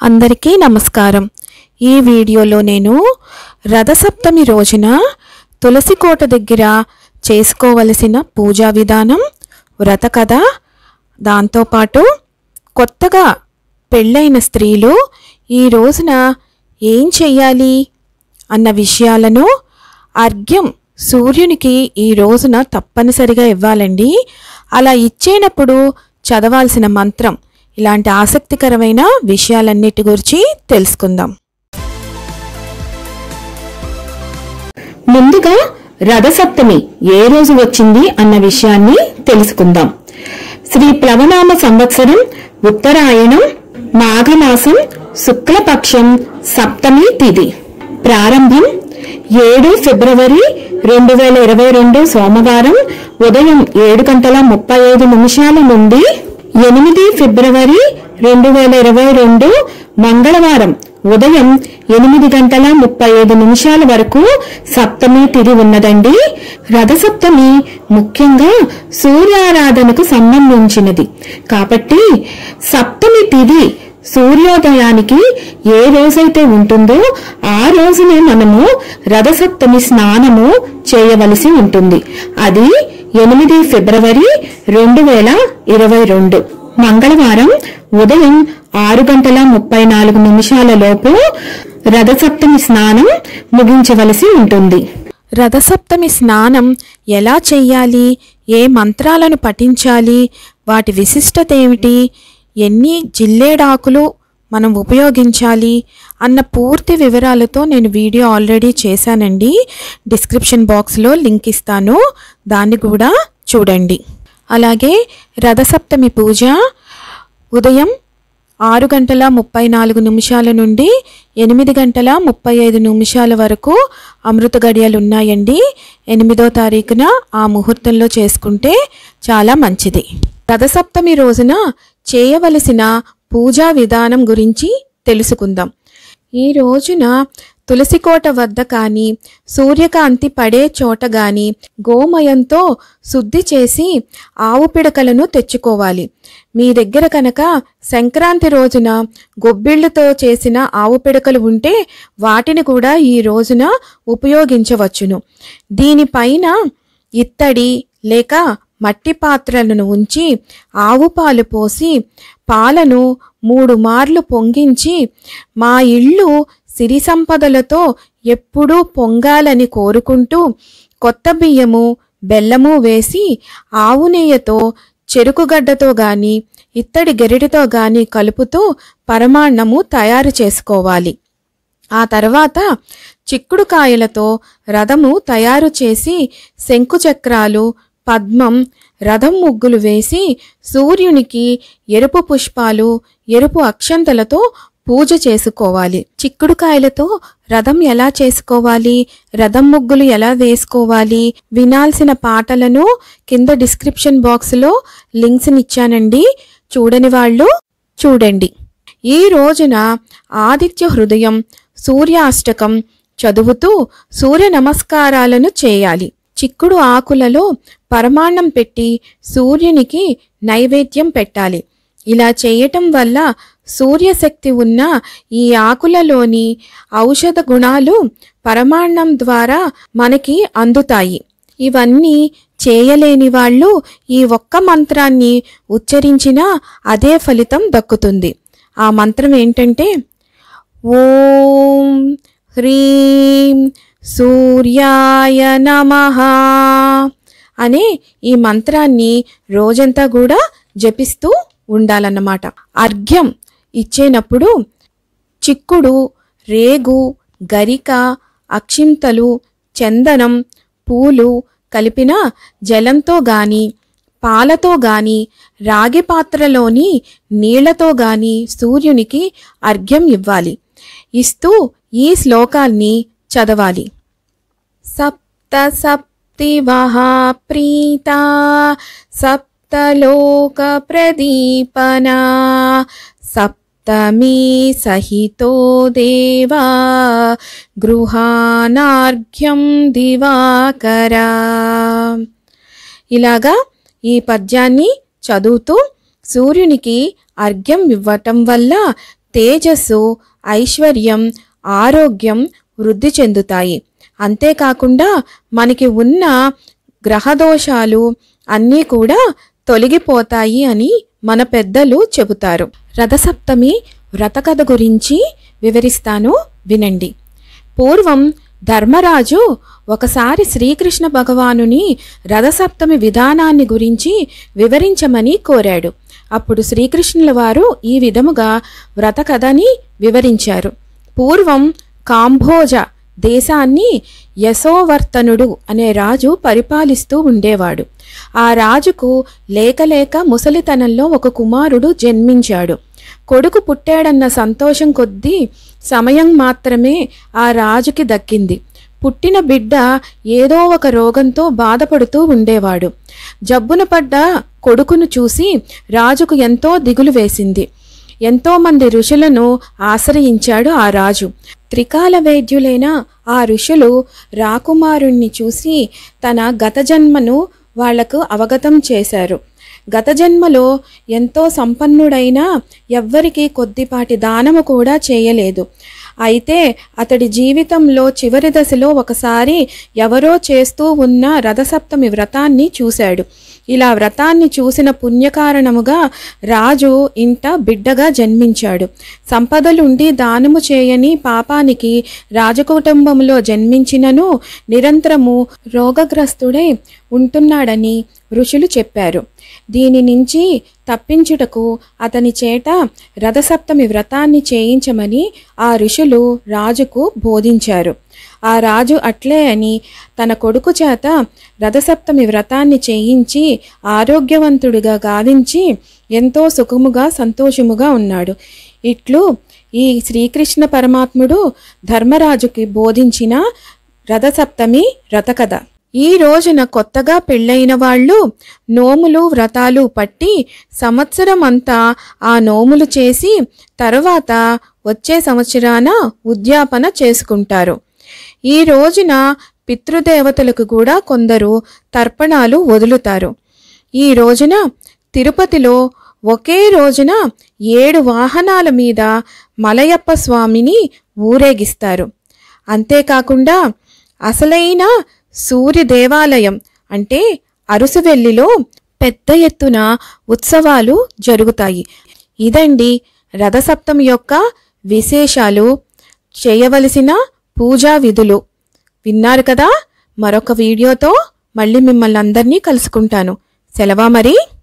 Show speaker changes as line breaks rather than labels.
అందరికీ నమస్కారం ఈ వీడియోలో నేను రథసప్తమి రోజున తులసి కోట దగ్గర చేసుకోవలసిన పూజా విధానం వ్రత కథ దాంతోపాటు కొత్తగా పెళ్ళైన స్త్రీలు ఈ రోజున ఏం చెయ్యాలి అన్న విషయాలను అర్ఘ్యం సూర్యునికి ఈ రోజున తప్పనిసరిగా ఇవ్వాలండి అలా ఇచ్చేటప్పుడు చదవాల్సిన మంత్రం ఇలాంటి ఆసక్తికరమైన విషయాలన్నిటి గురించి తెలుసుకుందాం
ముందుగా రథసప్తమి ఏ రోజు వచ్చింది అన్న విషయాన్ని తెలుసుకుందాం శ్రీ ప్లవనామ సంవత్సరం ఉత్తరాయణం మాఘమాసం శుక్లపక్షం సప్తమి తిథి ప్రారంభం ఏడు ఫిబ్రవరి రెండు వేల ఇరవై రెండు సోమవారం ఉదయం ఏడు గంటల ముప్పై ఐదు నిమిషాల నుండి ఎనిమిది ఫిబ్రవరి రెండు వేల ఇరవై రెండు మంగళవారం ఉదయం ఎనిమిది గంటల ముప్పై ఐదు నిమిషాల వరకు సప్తమి తిథి ఉన్నదండి రథసప్తమి ముఖ్యంగా సూర్యారాధనకు సంబంధించినది కాబట్టి సప్తమి తిథి సూర్యోదయానికి ఏ రోజైతే ఉంటుందో ఆ రోజునే మనము రథసప్తమి స్నానము చేయవలసి ఉంటుంది అది ఎనిమిది ఫిబ్రవరి రెండు వేల ఇరవై రెండు మంగళవారం ఉదయం ఆరు గంటల ముప్పై నాలుగు నిమిషాల లోపు రథసప్తమి స్నానం ముగించవలసి ఉంటుంది
రథసప్తమి స్నానం ఎలా చెయ్యాలి ఏ మంత్రాలను పఠించాలి వాటి విశిష్టత ఏమిటి ఎన్ని జిల్లేడాకులు మనం ఉపయోగించాలి అన్న పూర్తి వివరాలతో నేను వీడియో ఆల్రెడీ చేశానండి డిస్క్రిప్షన్ బాక్స్లో లింక్ ఇస్తాను దాన్ని కూడా చూడండి అలాగే రథసప్తమి పూజ ఉదయం ఆరు గంటల ముప్పై నాలుగు నిమిషాల నుండి ఎనిమిది గంటల ముప్పై ఐదు నిమిషాల వరకు అమృత గడియలు ఉన్నాయండి ఎనిమిదో తారీఖున ఆ ముహూర్తంలో చేసుకుంటే చాలా మంచిది రథసప్తమి రోజున చేయవలసిన పూజా విధానం గురించి తెలుసుకుందాం ఈ రోజున తులసికోట వద్ద కానీ సూర్యకాంతి పడే చోట గాని గోమయంతో శుద్ధి చేసి ఆవు పిడకలను తెచ్చుకోవాలి మీ దగ్గర కనుక సంక్రాంతి రోజున గొబ్బిళ్ళతో చేసిన ఆవు పిడకలు ఉంటే వాటిని కూడా ఈ రోజున ఉపయోగించవచ్చును దీనిపైన ఇత్తడి లేక మట్టి పాత్రలను ఉంచి ఆవు పాలు పోసి పాలను మూడు మార్లు పొంగించి మా ఇల్లు సిరి సంపదలతో ఎప్పుడూ పొంగాలని కోరుకుంటూ కొత్త బియ్యము బెల్లము వేసి ఆవు నెయ్యతో చెరుకుగడ్డతో గాని ఇత్తడి గెరిటితో గాని కలుపుతూ పరమాన్నము తయారు చేసుకోవాలి ఆ తర్వాత చిక్కుడుకాయలతో రథము తయారు చేసి శంకుచక్రాలు పద్మం రథం ముగ్గులు వేసి సూర్యునికి ఎరుపు పుష్పాలు ఎరుపు అక్షంతలతో పూజ చేసుకోవాలి చిక్కుడుకాయలతో రథం ఎలా చేసుకోవాలి రథం ముగ్గులు ఎలా వేసుకోవాలి వినాల్సిన పాటలను కింద డిస్క్రిప్షన్ బాక్స్లో లింక్స్ ఇచ్చానండి చూడని వాళ్ళు చూడండి ఈ రోజున ఆదిత్య హృదయం సూర్యాష్టకం చదువుతూ సూర్య నమస్కారాలను చేయాలి చిక్కుడు ఆకులలో పరమాన్నం పెట్టి సూర్యునికి నైవేద్యం పెట్టాలి ఇలా చేయటం వల్ల సూర్యశక్తి ఉన్న ఈ ఆకులలోని ఔషధ గుణాలు పరమాన్నం ద్వారా మనకి అందుతాయి ఇవన్నీ చేయలేని వాళ్ళు ఈ ఒక్క మంత్రాన్ని ఉచ్చరించినా అదే ఫలితం దక్కుతుంది ఆ మంత్రం ఏంటంటే ఓం హ్రీం సూర్యాయ నమః అనే ఈ మంత్రాన్ని రోజంతా కూడా జపిస్తూ ఉండాలన్నమాట అర్ఘ్యం ఇచ్చేటప్పుడు చిక్కుడు రేగు గరిక అక్షింతలు చందనం పూలు కలిపిన జలంతో గాని పాలతో గాని రాగి పాత్రలోని నీళ్లతో గాని సూర్యునికి అర్ఘ్యం ఇవ్వాలి ఇస్తూ ఈ శ్లోకాల్ని చదవాలి సప్త సప్తి ప్రీత సప్తలోక ప్రదీపనా సప్తమీ సహితో దేవా గృహానార్ఘ్యం దివాకరా ఇలాగా ఈ పద్యాన్ని చదువుతూ సూర్యునికి అర్ఘ్యం ఇవ్వటం వల్ల తేజస్సు ఐశ్వర్యం ఆరోగ్యం వృద్ధి చెందుతాయి అంతేకాకుండా మనకి ఉన్న గ్రహదోషాలు అన్నీ కూడా తొలగిపోతాయి అని మన పెద్దలు చెబుతారు రథసప్తమి వ్రతకథ గురించి వివరిస్తాను వినండి పూర్వం ధర్మరాజు ఒకసారి శ్రీకృష్ణ భగవానుని రథసప్తమి విధానాన్ని గురించి వివరించమని కోరాడు అప్పుడు శ్రీకృష్ణుల వారు ఈ విధముగా వ్రతకథని వివరించారు పూర్వం కాంభోజ దేశాన్ని యశోవర్తనుడు అనే రాజు పరిపాలిస్తూ ఉండేవాడు ఆ రాజుకు లేకలేక ముసలితనంలో ఒక కుమారుడు జన్మించాడు కొడుకు పుట్టాడన్న సంతోషం కొద్దీ సమయం మాత్రమే ఆ రాజుకి దక్కింది పుట్టిన బిడ్డ ఏదో ఒక రోగంతో బాధపడుతూ ఉండేవాడు జబ్బున పడ్డ కొడుకును చూసి రాజుకు ఎంతో దిగులు వేసింది ఎంతోమంది ఋషులను ఆశ్రయించాడు ఆ రాజు త్రికాల వైద్యులైన ఆ ఋషులు రాకుమారుణ్ణి చూసి తన గత జన్మను వాళ్లకు అవగతం చేశారు గత జన్మలో ఎంతో సంపన్నుడైనా ఎవ్వరికీ కొద్దిపాటి దానము కూడా చేయలేదు అయితే అతడి జీవితంలో చివరి దశలో ఒకసారి ఎవరో చేస్తూ ఉన్న రథసప్తమి వ్రతాన్ని చూశాడు ఇలా వ్రతాన్ని చూసిన పుణ్యకారణముగా రాజు ఇంట బిడ్డగా జన్మించాడు సంపదలుండి దానము చేయని పాపానికి రాజకుటుంబంలో జన్మించినను నిరంతరము రోగగ్రస్తుడై ఉంటున్నాడని ఋషులు చెప్పారు దీని నుంచి తప్పించుటకు అతని చేత రథసప్తమి వ్రతాన్ని చేయించమని ఆ ఋషులు రాజుకు బోధించారు ఆ రాజు అట్లే అని తన కొడుకు చేత రథసప్తమి వ్రతాన్ని చేయించి ఆరోగ్యవంతుడిగా గావించి ఎంతో సుఖముగా సంతోషముగా ఉన్నాడు ఇట్లు ఈ శ్రీకృష్ణ పరమాత్ముడు ధర్మరాజుకి బోధించిన రథసప్తమి రథకథ ఈ రోజున కొత్తగా పెళ్ళైన వాళ్ళు నోములు వ్రతాలు పట్టి సంవత్సరం అంతా ఆ నోములు చేసి తర్వాత వచ్చే సంవత్సరాన ఉద్యాపన చేసుకుంటారు ఈ రోజున పితృదేవతలకు కూడా కొందరు తర్పణాలు వదులుతారు ఈ రోజున తిరుపతిలో ఒకే రోజున ఏడు వాహనాల మీద మలయప్ప స్వామిని ఊరేగిస్తారు అంతేకాకుండా అసలైన సూర్య దేవాలయం అంటే అరుసువెల్లిలో పెద్ద ఎత్తున ఉత్సవాలు జరుగుతాయి ఇదండి రథసప్తమి యొక్క విశేషాలు చేయవలసిన పూజా విధులు విన్నారు కదా మరొక వీడియోతో మళ్ళీ మిమ్మల్ని అందరినీ కలుసుకుంటాను సెలవా మరి